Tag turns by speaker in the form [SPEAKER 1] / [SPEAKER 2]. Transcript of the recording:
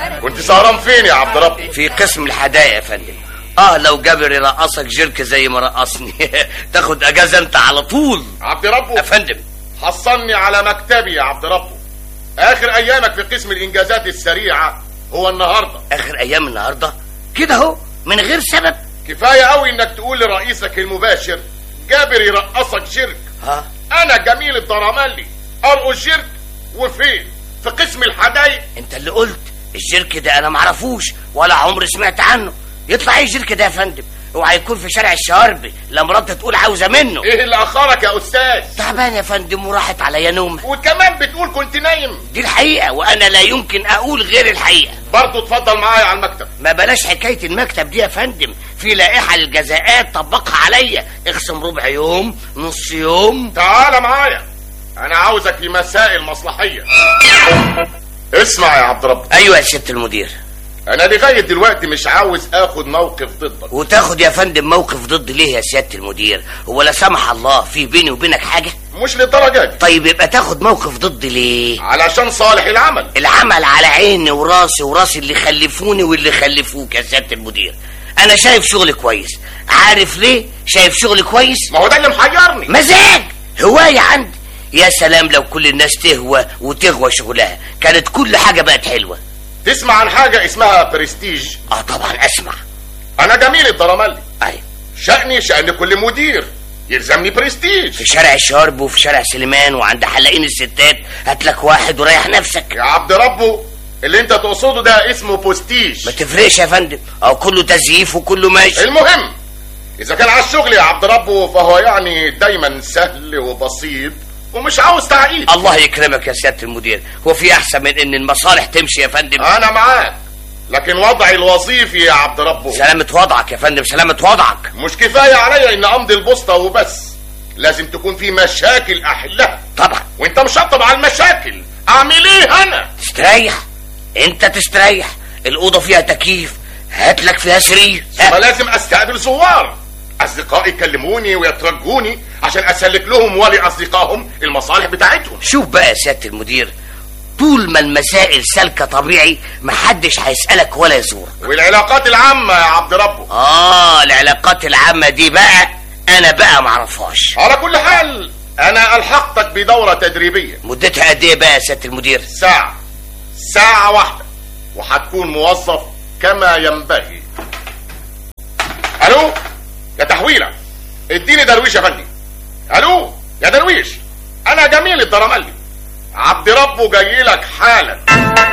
[SPEAKER 1] كنت سهران فين يا عبد ربه
[SPEAKER 2] في قسم الهدايا يا فندم اه لو جابر يرقصك جرك زي ما رقصني تاخد اجازه انت على طول
[SPEAKER 1] عبد ربه
[SPEAKER 2] يا فندم
[SPEAKER 1] حصلني على مكتبي يا عبد ربه اخر ايامك في قسم الانجازات السريعه هو النهارده
[SPEAKER 2] اخر ايام النهارده كده اهو من غير سبب
[SPEAKER 1] كفايه قوي انك تقول لرئيسك المباشر جابر يرقصك شرك
[SPEAKER 2] ها
[SPEAKER 1] انا جميل الضرمالي ارقص شرك وفين في قسم الحدايق
[SPEAKER 2] انت اللي قلت الشرك ده انا معرفوش ولا عمري سمعت عنه يطلع ايه الشرك ده يا فندم اوعى يكون في شارع الشواربي لا مراتي تقول عاوزه منه
[SPEAKER 1] ايه اللي اخرك يا استاذ
[SPEAKER 2] تعبان يا فندم وراحت عليا نومه
[SPEAKER 1] وكمان بتقول كنت نايم
[SPEAKER 2] دي الحقيقه وانا لا يمكن اقول غير الحقيقه
[SPEAKER 1] برضه اتفضل معايا على المكتب
[SPEAKER 2] ما بلاش حكايه المكتب دي يا فندم في لائحه للجزاءات طبقها عليا اخصم ربع يوم نص يوم
[SPEAKER 1] تعال معايا انا عاوزك في مسائل مصلحيه اسمع يا عبد رب
[SPEAKER 2] ايوه يا ست المدير
[SPEAKER 1] انا لغايه دلوقتي مش عاوز اخد موقف ضدك
[SPEAKER 2] وتاخد يا فندم موقف ضد ليه يا سياده المدير هو لا سمح الله في بيني وبينك حاجه
[SPEAKER 1] مش للدرجه دي
[SPEAKER 2] طيب يبقى تاخد موقف ضد ليه
[SPEAKER 1] علشان صالح العمل
[SPEAKER 2] العمل على عيني وراسي وراسي اللي خلفوني واللي خلفوك يا سياده المدير انا شايف شغلي كويس عارف ليه شايف شغلي كويس
[SPEAKER 1] ما هو ده اللي محيرني
[SPEAKER 2] مزاج هوايه عندي يا سلام لو كل الناس تهوى وتغوى شغلها كانت كل حاجه بقت حلوه
[SPEAKER 1] تسمع عن حاجه اسمها برستيج
[SPEAKER 2] اه طبعا اسمع
[SPEAKER 1] انا جميل الضرمالي
[SPEAKER 2] ايوه
[SPEAKER 1] شأني شأن كل مدير يلزمني برستيج
[SPEAKER 2] في شارع الشرب وفي شارع سليمان وعند حلاقين الستات هات لك واحد وريح نفسك
[SPEAKER 1] يا عبد ربه اللي انت تقصده ده اسمه بوستيج
[SPEAKER 2] ما تفرقش يا فندم او كله تزييف وكله ماشي
[SPEAKER 1] المهم اذا كان على الشغل يا عبد ربه فهو يعني دايما سهل وبسيط ومش عاوز تعقيد
[SPEAKER 2] الله يكرمك يا سياده المدير هو في احسن من ان المصالح تمشي يا فندم
[SPEAKER 1] انا معاك لكن وضعي الوظيفي يا عبد ربه
[SPEAKER 2] سلامة وضعك يا فندم سلامة وضعك
[SPEAKER 1] مش كفايه عليا ان امضي البوسطه وبس لازم تكون في مشاكل احلها
[SPEAKER 2] طبعا
[SPEAKER 1] وانت مشطب على المشاكل اعمل ايه انا
[SPEAKER 2] تستريح انت تستريح الاوضه فيها تكييف هات لك فيها سرير
[SPEAKER 1] ما لازم استقبل زوار اصدقائي يكلموني ويترجوني عشان اسلك لهم ولأصدقائهم المصالح بتاعتهم
[SPEAKER 2] شوف بقى يا سياده المدير طول ما المسائل سالكه طبيعي محدش هيسالك ولا يزورك
[SPEAKER 1] والعلاقات العامه يا عبد ربه
[SPEAKER 2] اه العلاقات العامه دي بقى انا بقى معرفهاش
[SPEAKER 1] على كل حال انا الحقتك بدوره تدريبيه
[SPEAKER 2] مدتها قد ايه بقى يا سياده المدير
[SPEAKER 1] ساعه ساعه واحده وهتكون موظف كما ينبغي الو يا تحويله اديني درويش يا فندم الو يا درويش انا جميل الدرملي عبد ربه جاي لك حالا